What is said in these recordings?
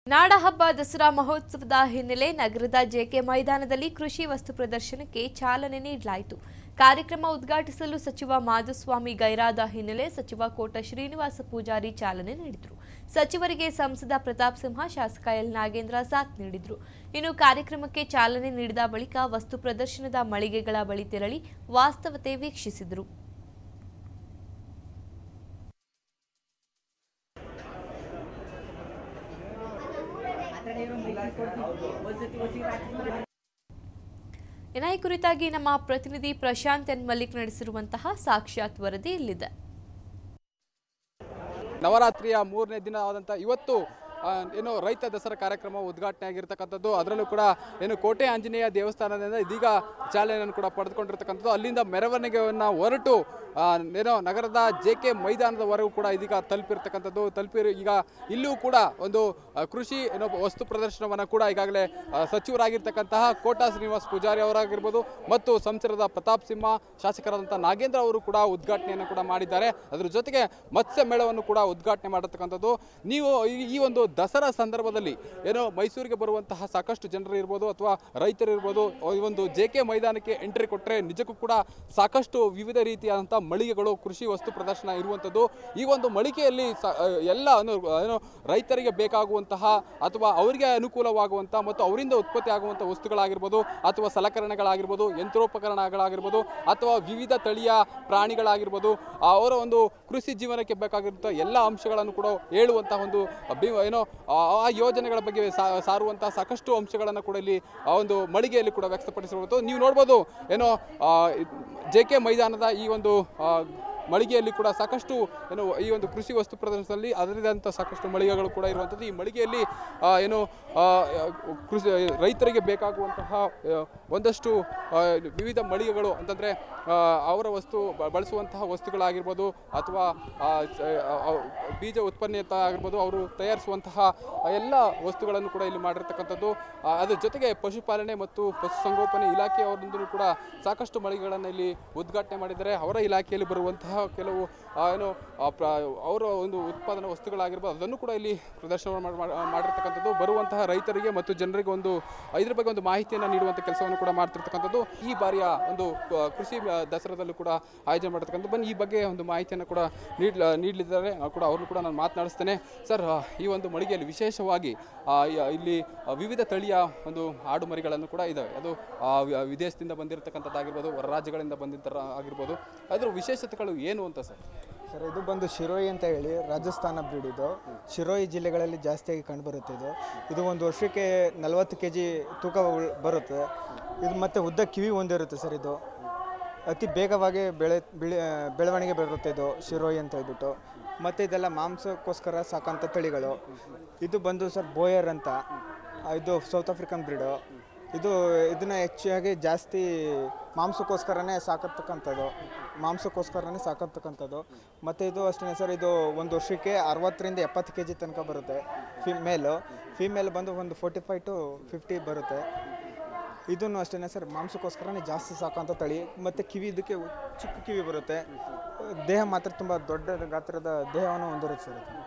ನಾಡಹಬ್ಬ ದಸರಾ ಮಹೋತ್ಸವದ ಹಿನ್ನೆಲೆ ನಗರದ ಜೆಕೆ ಮೈದಾನದಲ್ಲಿ ಕೃಷಿ ವಸ್ತು ಪ್ರದರ್ಶನಕ್ಕೆ ಚಾಲನೆ ನೀಡಲಾಯಿತು ಕಾರ್ಯಕ್ರಮ ಉದ್ಘಾಟಿಸಲು ಸಚಿವ ಮಾಧುಸ್ವಾಮಿ ಗೈರಾದ ಹಿನ್ನೆಲೆ ಸಚಿವ ಕೋಟ ಶ್ರೀನಿವಾಸ ಪೂಜಾರಿ ಚಾಲನೆ ನೀಡಿದರು ಸಚಿವರಿಗೆ ಸಂಸದ ಪ್ರತಾಪ್ ಸಿಂಹ ಶಾಸಕ ಎಲ್ ನಾಗೇಂದ್ರ ಸಾಥ್ ನೀಡಿದರು ಇನ್ನು ಕಾರ್ಯಕ್ರಮಕ್ಕೆ ಚಾಲನೆ ನೀಡಿದ ಬಳಿಕ ವಸ್ತು ಪ್ರದರ್ಶನದ ಮಳಿಗೆಗಳ ಬಳಿ ತೆರಳಿ ವಾಸ್ತವತೆ ವೀಕ್ಷಿಸಿದರು ಇನ್ನು ಈ ಕುರಿತಾಗಿ ನಮ್ಮ ಪ್ರತಿನಿಧಿ ಪ್ರಶಾಂತ್ ಎನ್ ಮಲ್ಲಿಕ್ ನಡೆಸಿರುವಂತಹ ಸಾಕ್ಷಾತ್ ವರದಿ ಇಲ್ಲಿದೆ ನವರಾತ್ರಿಯ ಮೂರನೇ ದಿನ ಆದಂಥ ಇವತ್ತು ಆ, ಏನು ರೈತ ದಸರಾ ಕಾರ್ಯಕ್ರಮ ಉದ್ಘಾಟನೆ ಆಗಿರ್ತಕ್ಕಂಥದ್ದು ಅದರಲ್ಲೂ ಕೂಡ ಏನು ಕೋಟೆ ಆಂಜನೇಯ ದೇವಸ್ಥಾನದಿಂದ ಇದೀಗ ಚಾಲನೆಯನ್ನು ಕೂಡ ಪಡೆದುಕೊಂಡಿರ್ತಕ್ಕಂಥದ್ದು ಅಲ್ಲಿಂದ ಮೆರವಣಿಗೆಯನ್ನು ಹೊರಟು ಆ, ಏನೋ ನಗರದ ಜೆ ಕೆ ಮೈದಾನದವರೆಗೂ ಕೂಡ ಇದೀಗ ತಲುಪಿರ್ತಕ್ಕಂಥದ್ದು ತಲುಪಿ ಈಗ ಇಲ್ಲೂ ಕೂಡ ಒಂದು ಆ, ಕೃಷಿ ಏನೋ ವಸ್ತು ಪ್ರದರ್ಶನವನ್ನು ಕೂಡ ಈಗಾಗಲೇ ಆ, ಸಚಿವರಾಗಿರ್ತಕ್ಕಂತಹ ಕೋಟಾ ಶ್ರೀನಿವಾಸ್ ಪೂಜಾರಿ ಅವರಾಗಿರ್ಬೋದು ಮತ್ತು ಸಂಸದರಾದ ಪ್ರತಾಪ್ ಸಿಂಹ ಶಾಸಕರಾದಂಥ ನಾಗೇಂದ್ರ ಅವರು ಕೂಡ ಉದ್ಘಾಟನೆಯನ್ನು ಕೂಡ ಮಾಡಿದ್ದಾರೆ ಅದ್ರ ಜೊತೆಗೆ ಮತ್ಸ್ಯ ಮೇಳವನ್ನು ಕೂಡ ಉದ್ಘಾಟನೆ ಮಾಡಿರ್ತಕ್ಕಂಥದ್ದು ನೀವು ಈ- ಈ ಒಂದು ದಸರಾ ಸಂದರ್ಭದಲ್ಲಿ ಏನೋ ಮೈಸೂರಿಗೆ ಬರುವಂತಹ ಸಾಕಷ್ಟು ಜನರು ಇರ್ಬೋದು ಅಥವಾ ರೈತರು ಇರ್ಬೋದು ಈ ಒಂದು ಜೆ ಕೆ ಮೈದಾನಕ್ಕೆ ಎಂಟ್ರಿ ಕೊಟ್ಟರೆ ನಿಜಕ್ಕೂ ಕೂಡ ಸಾಕಷ್ಟು ವಿವಿಧ ರೀತಿಯಾದಂಥ ಮಳಿಗೆಗಳು ಕೃಷಿ ವಸ್ತು ಪ್ರದರ್ಶನ ಇರುವಂಥದ್ದು ಈ ಒಂದು ಮಳಿಗೆಯಲ್ಲಿ ಸ ಎಲ್ಲ ಏನು ಏನು ರೈತರಿಗೆ ಬೇಕಾಗುವಂತಹ ಅಥವಾ ಅವರಿಗೆ ಅನುಕೂಲವಾಗುವಂಥ ಮತ್ತು ಅವರಿಂದ ಉತ್ಪತ್ತಿ ಆಗುವಂಥ ವಸ್ತುಗಳಾಗಿರ್ಬೋದು ಅಥವಾ ಸಲಕರಣೆಗಳಾಗಿರ್ಬೋದು ಯಂತ್ರೋಪಕರಣಗಳಾಗಿರ್ಬೋದು ಅಥವಾ ವಿವಿಧ ತಳಿಯ ಪ್ರಾಣಿಗಳಾಗಿರ್ಬೋದು ಅವರ ಒಂದು ಕೃಷಿ ಜೀವನಕ್ಕೆ ಬೇಕಾಗಿರುವಂಥ ಎಲ್ಲ ಅಂಶಗಳನ್ನು ಕೂಡ ಹೇಳುವಂತಹ ಒಂದು ಬಿ- ಏನೋ ಆ ಆ ಯೋಜನೆಗಳ ಬಗ್ಗೆ ಸಾ- ಸಾರುವಂತಹ ಸಾಕಷ್ಟು ಅಂಶಗಳನ್ನು ಕೂಡ ಇಲ್ಲಿ ಆ ಒಂದು ಮಳಿಗೆಯಲ್ಲಿ ಕೂಡ ವ್ಯಕ್ತಪಡಿಸಿರುವುದು ನೀವು ನೋಡ್ಬೋದು ಏನೋ ಜೆ ಕೆ ಮೈದಾನದ ಈ ಒಂದು ಆ, ಮಳಿಗೆಯಲ್ಲಿ ಕೂಡ ಸಾಕಷ್ಟು ಏನು ಈ ಒಂದು ಕೃಷಿ ವಸ್ತು ಪ್ರದರ್ಶನದಲ್ಲಿ ಅದರದಂಥ ಸಾಕಷ್ಟು ಮಳಿಗೆಗಳು ಕೂಡ ಇರುವಂಥದ್ದು ಈ ಮಳಿಗೆಯಲ್ಲಿ ಆ, ಏನು ಆ, ಕೃಷಿ ರೈತರಿಗೆ ಬೇಕಾಗುವಂತಹ ಆ, ಒಂದಷ್ಟು ಆ, ವಿವಿಧ ಮಳಿಗೆಗಳು ಅಂತಂದರೆ ಅವರ ವಸ್ತು ಬ- ಬಳಸುವಂತಹ ವಸ್ತುಗಳಾಗಿರ್ಬೋದು ಅಥವಾ ಆ, ಸ- ಆ, ಬೀಜ ಉತ್ಪನ್ನ ಆಗಿರ್ಬೋದು ಅವರು ತಯಾರಿಸುವಂತಹ ಎಲ್ಲ ವಸ್ತುಗಳನ್ನು ಕೂಡ ಇಲ್ಲಿ ಮಾಡಿರ್ತಕ್ಕಂಥದ್ದು ಆ, ಅದ್ರ ಜೊತೆಗೆ ಪಶುಪಾಲನೆ ಮತ್ತು ಪಶುಸಂಗೋಪನೆ ಇಲಾಖೆಯವರಿಂದಲೂ ಕೂಡ ಸಾಕಷ್ಟು ಮಳಿಗೆಗಳನ್ನು ಇಲ್ಲಿ ಉದ್ಘಾಟನೆ ಮಾಡಿದ್ದಾರೆ ಅವರ ಇಲಾಖೆಯಲ್ಲಿ ಬರುವಂತಹ ಕೆಲವು ಆ, ಏನು ಆ, ಪ್ರ- ಅವರ ಒಂದು ಉತ್ಪಾದನಾ ವಸ್ತುಗಳಾಗಿರ್ಬೋದು ಅದನ್ನು ಕೂಡ ಇಲ್ಲಿ ಪ್ರದರ್ಶನ ಮಾಡ್- ಮಾಡ್- ಮಾಡಿರ್ತಕ್ಕಂಥದ್ದು ಬರುವಂತಹ ರೈತರಿಗೆ ಮತ್ತು ಜನರಿಗೆ ಒಂದು ಇದ್ರ ಬಗ್ಗೆ ಒಂದು ಮಾಹಿತಿಯನ್ನು ನೀಡುವಂಥ ಕೆಲಸವನ್ನು ಕೂಡ ಮಾಡ್ತಿರ್ತಕ್ಕಂಥದ್ದು ಈ ಬಾರಿಯ ಒಂದು ಆ, ಕೃಷಿ ಆ, ದಸರಾದಲ್ಲೂ ಕೂಡ ಆಯೋಜನೆ ಮಾಡಿರ್ತಕ್ಕಂಥ ಬನ್ನಿ ಈ ಬಗ್ಗೆ ಒಂದು ಮಾಹಿತಿಯನ್ನು ಕೂಡ ನೀಡ್ಲ ನೀಡಲಿದ್ದಾರೆ ನಾವು ಕೂಡ ಅವ್ರನ್ನು ಕೂಡ ನಾನು ಮಾತನಾಡಿಸ್ತೇನೆ ಸರ್ ಆ, ಈ ಒಂದು ಮಳಿಗೆಯಲ್ಲಿ ವಿಶೇಷವಾಗಿ ಆ, ಯ- ಇಲ್ಲಿ ಆ, ವಿವಿಧ ತಳಿಯ ಒಂದು ಆಡು ಮರಿಗಳನ್ನು ಕೂಡ ಇದ್ದಾವೆ ಅದು ಆ, ವಿ- ವಿದೇಶದಿಂದ ಬಂದಿರತಕ್ಕಂಥದ್ದಾಗಿರ್ಬೋದು ಹೊರ ರಾಜ್ಯಗಳಿಂದ ಬಂದಿದ್ದ ಆಗಿರ್ಬೋದು ಅದ್ರ ವಿಶೇಷತೆಗಳು ಏನು ಅಂತ ಸರ್ ಸರ್ ಇದು ಬಂದು ಶಿರೋಯಿ ಅಂತ ಹೇಳಿ ರಾಜಸ್ಥಾನ ಬ್ರೀಡ್ ಇದು ಶಿರೋಯಿ ಜಿಲ್ಲೆಗಳಲ್ಲಿ ಜಾಸ್ತಿಯಾಗಿ ಕಂಡುಬರುತ್ತೆ ಇದು ಇದು ಒಂದು ವರ್ಷಕ್ಕೆ ನಲವತ್ತು ಕೆ ಜಿ ತೂಕ ಉಳ್- ಬರುತ್ತೆ ಇದು ಮತ್ತು ಉದ್ದ ಕಿವಿ ಹೊಂದಿರುತ್ತೆ ಸರ್ ಇದು ಅತಿ ಬೇಗವಾಗಿ ಬೆಳೆ ಬೆಳೆ ಬೆಳವಣಿಗೆ ಬರುತ್ತೆ ಇದು ಶಿರೋಯಿ ಅಂತ ಹೇಳ್ಬಿಟ್ಟು ಮತ್ತು ಇದೆಲ್ಲ ಮಾಂಸಕ್ಕೋಸ್ಕರ ಸಾಕಂಥ ತಳಿಗಳು ಇದು ಬಂದು ಸರ್ ಬೋಯರ್ ಅಂತ ಆ, ಇದು ಸೌತ್ ಆಫ್ರಿಕನ್ ಬ್ರೀಡು ಇದು ಇದನ್ನ ಹೆಚ್ಚಾಗಿ ಜಾಸ್ತಿ ಮಾಂಸಕ್ಕೋಸ್ಕರನೇ ಸಾಕತಕ್ಕಂಥದ್ದು ಮಾಂಸಕ್ಕೋಸ್ಕರನೇ ಸಾಕತಕ್ಕಂಥದ್ದು ಮತ್ತು ಇದು ಅಷ್ಟೇ ಸರ್ ಇದು ಒಂದು ವರ್ಷಕ್ಕೆ ಅರವತ್ತರಿಂದ ಎಪ್ಪತ್ತು ಕೆ ಜಿ ತನಕ ಬರುತ್ತೆ ಫಿಮೇಲು ಫಿಮೇಲ್ ಬಂದು ಒಂದು ಫೋರ್ಟಿ ಫೈವ್ ಟು ಫಿಫ್ಟಿ ಬರುತ್ತೆ ಇದನ್ನು ಅಷ್ಟೇ ಸರ್ ಮಾಂಸಕ್ಕೋಸ್ಕರನೇ ಜಾಸ್ತಿ ಸಾಕುವಂಥ ತಳಿ ಮತ್ತು ಕಿವಿ ಇದಕ್ಕೆ ಚಿಕ್ಕ ಕಿವಿ ಬರುತ್ತೆ ದೇಹ ಮಾತ್ರ ತುಂಬ ದೊಡ್ಡ ಗಾತ್ರದ ದೇಹವನ್ನು ಹೊಂದಿರುತ್ತೆ ಸರ್ ಇದು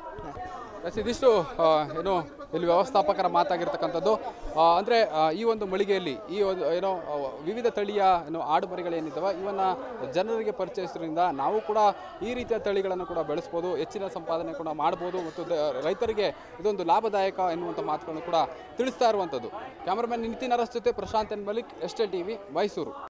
ಎಸ್ ಇದಿಷ್ಟು ಆ, ಏನು ಇಲ್ಲಿ ವ್ಯವಸ್ಥಾಪಕರ ಮಾತಾಗಿರ್ತಕ್ಕಂಥದ್ದು ಆ, ಅಂದ್ರೆ ಆ, ಈ ಒಂದು ಮಳಿಗೆಯಲ್ಲಿ ಈ ಒಂದು ಏನೋ ಆ, ವಿವಿಧ ತಳಿಯ ಏನು ಆಡು ಮರಿಗಳೇನಿದ್ದಾವೆ ಇವನ್ನ ಜನರಿಗೆ ಪರಿಚಯಿಸೋದ್ರಿಂದ ನಾವು ಕೂಡ ಈ ರೀತಿಯ ತಳಿಗಳನ್ನು ಕೂಡ ಬೆಳೆಸ್ಬೋದು ಹೆಚ್ಚಿನ ಸಂಪಾದನೆ ಕೂಡ ಮಾಡ್ಬೋದು ಮತ್ತು ದ- ರೈತರಿಗೆ ಇದೊಂದು ಲಾಭದಾಯಕ ಎನ್ನುವಂಥ ಮಾತುಗಳನ್ನು ಕೂಡ ತಿಳಿಸ್ತಾ ಇರುವಂಥದ್ದು ಕ್ಯಾಮರಾಮನ್ ನಿತಿನ್ ಅರಸ್ ಜೊತೆ Prashanth N Malik S TV Mysuru